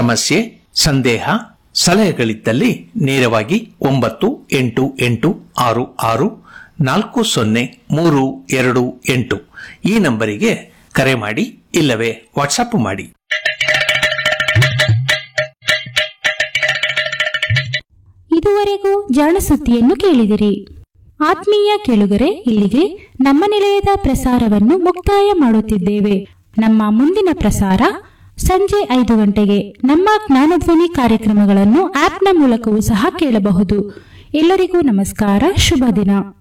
ಸಮಸ್ಯೆ ಸಂದೇಹ ಸಲಹೆಗಳಿದ್ದಲ್ಲಿ ನೇರವಾಗಿ ಒಂಬತ್ತು ಎಂಟು ಎಂಟು ಆರು ಆರು ನಾಲ್ಕು ಸೊನ್ನೆ ಮೂರು ಎರಡು ಎಂಟು ಈ ನಂಬರಿಗೆ ಕರೆ ಮಾಡಿ ಇಲ್ಲವೇ ವಾಟ್ಸಪ್ ಮಾಡಿ ಇದುವರೆಗೂ ಜಾಣಸುದ್ದಿಯನ್ನು ಕೇಳಿದಿರಿ ಆತ್ಮೀಯ ಕೇಳುಗರೆ ಇಲ್ಲಿಗೆ ನಮ್ಮ ನಿಲಯದ ಪ್ರಸಾರವನ್ನು ಮುಕ್ತಾಯ ಮಾಡುತ್ತಿದ್ದೇವೆ ನಮ್ಮ ಮುಂದಿನ ಪ್ರಸಾರ ಸಂಜೆ ಐದು ಗಂಟೆಗೆ ನಮ್ಮ ಜ್ಞಾನಧ್ವನಿ ಕಾರ್ಯಕ್ರಮಗಳನ್ನು ಆಪ್ನ ಮೂಲಕವೂ ಸಹ ಕೇಳಬಹುದು ಎಲ್ಲರಿಗೂ ನಮಸ್ಕಾರ ಶುಭ ದಿನ